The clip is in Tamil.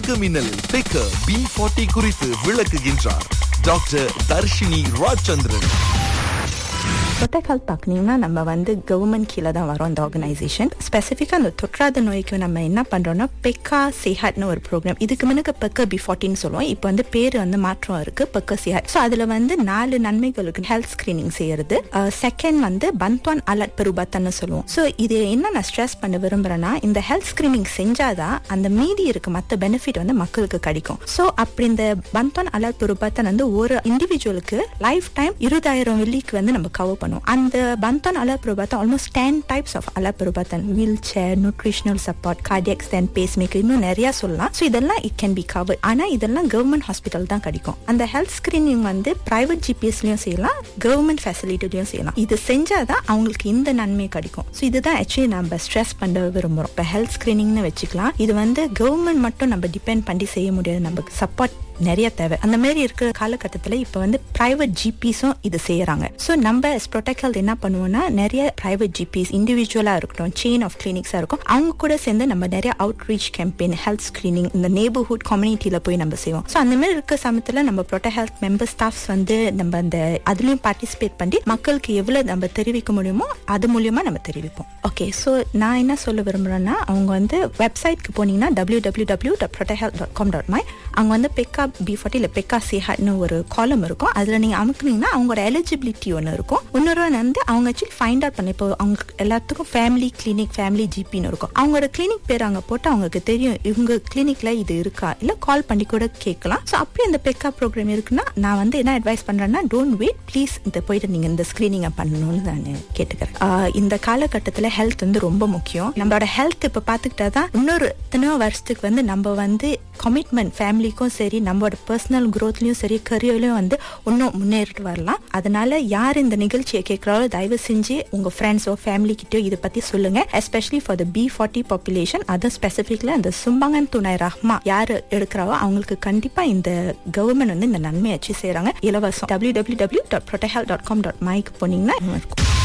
வணக்கம் மின்னலில் பெக்க பி ஃபார்ட்டி குறித்து விளக்குகின்றார் doctor Darshini Rajachandran protect health பார்க்கணும்னா நம்ம வந்து கவர்மெண்ட் கீழே தான் வரோம் அந்த ஆர்கனைசேஷன் ஸ்பெசிஃபிக்காக அந்த தொற்றாத நோய்க்கு நம்ம என்ன பண்ணுறோம்னா பெக்கா சேஹாட்னு ஒரு ப்ரோக்ராம் இதுக்கு முன்னுக்கு பெக்க பி ஃபார்ட்டின்னு சொல்லுவோம் இப்போ வந்து பேர் வந்து மாற்றம் இருக்கு பெக்க சேஹாட் ஸோ அதில் வந்து நாலு நன்மைகள் இருக்கு ஹெல்த் ஸ்கிரீனிங் செய்யறது செகண்ட் வந்து பந்த்வான் அலர்ட் பெருபாத்தன்னு சொல்லுவோம் ஸோ இது என்ன நான் ஸ்ட்ரெஸ் பண்ண விரும்புறேன்னா இந்த ஹெல்த் ஸ்கிரீனிங் செஞ்சாதான் அந்த மீதி இருக்க மற்ற பெனிஃபிட் வந்து மக்களுக்கு கிடைக்கும் ஸோ அப்படி இந்த பந்த்வான் அலர்ட் பெருபாத்தன் வந்து ஒரு இண்டிவிஜுவலுக்கு லைஃப் டைம் இருபதாயிரம் வெள்ளிக்கு வந்து நம்ம கவர் பண்ணுவோம் அந்த பந்தான் அலர் பிரபாத்தன் ஆல்மோஸ்ட் டென் டைப்ஸ் ஆஃப் அலர் பிரபாத்தன் wheelchair nutritional support cardiac stent pacemaker இன்னும் நிறைய சொல்லலாம் ஸோ இதெல்லாம் இட் கேன் பி கவர் ஆனால் இதெல்லாம் கவர்மெண்ட் ஹாஸ்பிட்டல் தான் கிடைக்கும் அந்த ஹெல்த் ஸ்கிரீனிங் வந்து பிரைவேட் ஜிபிஎஸ்லயும் செய்யலாம் கவர்மெண்ட் ஃபெசிலிட்டிலையும் செய்யலாம் இது செஞ்சாதான் அவங்களுக்கு இந்த நன்மை கிடைக்கும் ஸோ இதுதான் ஆக்சுவலி நம்ம ஸ்ட்ரெஸ் பண்ண விரும்புகிறோம் இப்போ ஹெல்த் ஸ்கிரீனிங்னு வச்சுக்கலாம் இது வந்து கவர்மெண்ட் மட்டும் நம்ம டிபெண்ட் பண்ணி செய்ய முடியாது நமக்கு சப்போர்ட் நிறைய தேவை அந்த மாதிரி இருக்கிற காலகட்டத்தில் இப்போ வந்து பிரைவேட் ஜிபிஸும் இது செய்யறாங்க ஸோ நம்ம ப்ரொடெக்ட் ஹெல்த் என்ன பண்ணுவோம்னா நிறைய பிரைவேட் ஜிபிஸ் இண்டிவிஜுவலாக இருக்கட்டும் செயின் ஆஃப் கிளினிக்ஸாக இருக்கும் அவங்க கூட சேர்ந்து நம்ம நிறைய outreach campaign health screening இந்த நெய்பர்ஹுட் கம்யூனிட்டியில் போய் நம்ம செய்வோம் ஸோ அந்த மாதிரி இருக்க சமயத்தில் நம்ம ப்ரொடெக்ட் ஹெல்த் மெம்பர் ஸ்டாஃப்ஸ் வந்து நம்ம அந்த அதுலயும் பார்ட்டிசிபேட் பண்ணி மக்களுக்கு எவ்வளவு நம்ம தெரிவிக்க முடியுமோ அது மூலியமா நம்ம தெரிவிப்போம் ஓகே ஸோ நான் என்ன சொல்ல விரும்புறேன்னா அவங்க வந்து வெப்சைட்க்கு போனீங்கன்னா W W W dot protect health dot com dot my அவங்க வந்து பெக்கா பி ஃபார்ட்டி இல்லை பெக்கா சேஹாட்னு ஒரு காலம் இருக்கும் அதில் நீங்கள் அமுக்குனீங்கன்னா அவங்களோட எலிஜிபிலிட்டி ஒன்று இருக்கும் இன்னொரு வந்து அவங்க ஆக்சுவலி ஃபைண்ட் அவுட் பண்ண இப்போ அவங்க எல்லாத்துக்கும் ஃபேமிலி கிளினிக் ஃபேமிலி ஜிபின்னு இருக்கும் அவங்களோட கிளினிக் பேர் அங்கே போட்டு அவங்களுக்கு தெரியும் இவங்க கிளினிக்ல இது இருக்கா இல்லை கால் பண்ணி கூட கேட்கலாம் ஸோ அப்படி அந்த பெக்கா ப்ரோக்ராம் இருக்குன்னா நான் வந்து என்ன அட்வைஸ் பண்ணுறேன்னா டோன்ட் வெயிட் ப்ளீஸ் இந்த போயிட்டு நீங்கள் இந்த ஸ்க்ரீனிங்கை பண்ணணும்னு நான் கேட்டுக்கிறேன் ஆஹ் இந்த காலகட்டத்தில் ஹெல்த் வந்து ரொம்ப முக்கியம் நம்மளோட ஹெல்த் இப்போ பார்த்துக்கிட்டா தான் இன்னொரு எத்தனையோ வருஷத்துக்கு வந்து நம்ம வந்து கமிட்மெண்ட் ஃபேமிலிக்கும் சரி நம்மளோட பர்சனல் க்ரோத்லயும் சரி கரியர்லயும் வந்து இன்னும் முன்னேறிட்டு வரலாம் அதனால யார் இந்த நிகழ்ச்சியை கேட்கிறாரோ தயவு செஞ்சு உங்க ஃப்ரெண்ட்ஸோ ஃபேமிலி கிட்டயோ இதை பத்தி சொல்லுங்க especially for the B forty population அது ஸ்பெசிஃபிக்ல அந்த சும்பங்கன் துணை ரஹ்மா யாரு எடுக்கிறாவோ அவங்களுக்கு கண்டிப்பா இந்த கவர்மெண்ட் வந்து இந்த நன்மை வச்சு செய்யறாங்க இலவசம் W W W dot dot com dot மைக்கு போனீங்கன்னா இருக்கும்